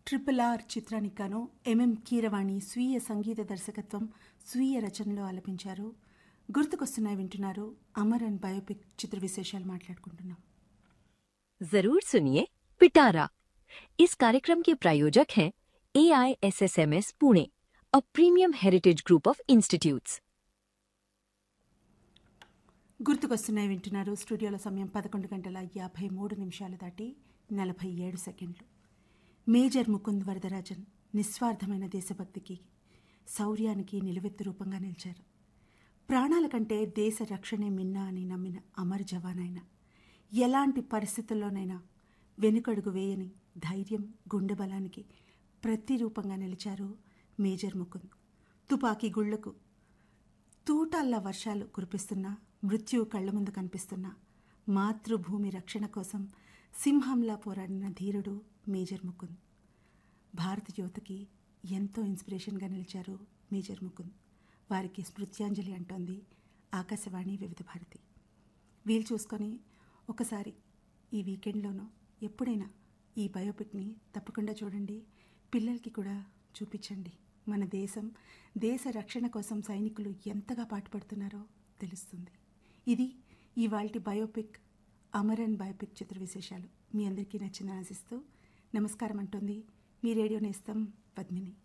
triple R చిత్రానికి గాను MM Keeravani స్వీయ సంగీత దర్శకత్వం స్వీయ రచనలో ఆలపించారు గుర్తుకొస్తున్నాయి వింటున్నారు అమర్ అండ్ బయోపిక్ చిత్ర విశేషాలు మాట్లాడుకుంటున్నాం जरूर सुनिए पिटारा इस कार्यक्रम के प्रायोजक हैं A I S S M S Pune uh premium heritage group of institutes గుర్తుకొస్తున్నాయి వింటున్నారు స్టూడియోలో సమయం పదకొండు గంటల యాభై మూడు నిమిషాలు దాటి నలభై ఏడు సెకండ్లు మేజర్ ముకుంద్ వరదరాజన్ నిస్వార్థమైన దేశభక్తికి శౌర్యానికి నిలువెత్తు రూపంగా నిలిచారు ప్రాణాల కంటే దేశ రక్షణే మిన్న అని నమ్మిన అమర్ జవాన్ ఆయన ఎలాంటి పరిస్థితుల్లోనైనా వెనుకడుగు వేయని ధైర్యం గుండె బలానికి ప్రతిరూపంగా నిలిచారు మేజర్ ముకుంద్ తుపాకీ గుళ్లకు తూటాల్లా వర్షాలు కురిపిస్తున్నా మృత్యువు కళ్ళ ముందు కనిపిస్తున్నా మాతృభూమి రక్షణ కోసం సింహంలా పోరాడిన ధీరుడు మేజర్ ముకుంద్ భారత యువతకి ఎంతో ఇన్స్పిరేషన్గా నిలిచారు మేజర్ ముకుంద్ వారికి స్మృత్యాంజలి అంటోంది ఆకాశవాణి వివిధ భారతి వీలు చూసుకొని ఒకసారి ఈ వీకెండ్లోనో ఎప్పుడైనా ఈ బయోపిక్ని తప్పకుండా చూడండి పిల్లలకి కూడా చూపించండి మన దేశం దేశ రక్షణ కోసం సైనికులు ఎంతగా పాటుపడుతున్నారో తెలుస్తుంది ఇది ఇవాల్టి బయోపిక్ అమర్ అండ్ బయోపిక్ చిత్ర విశేషాలు మీ అందరికీ నచ్చిందని ఆశిస్తూ నమస్కారం అంటోంది మీ రేడియో నేస్తం పద్మిని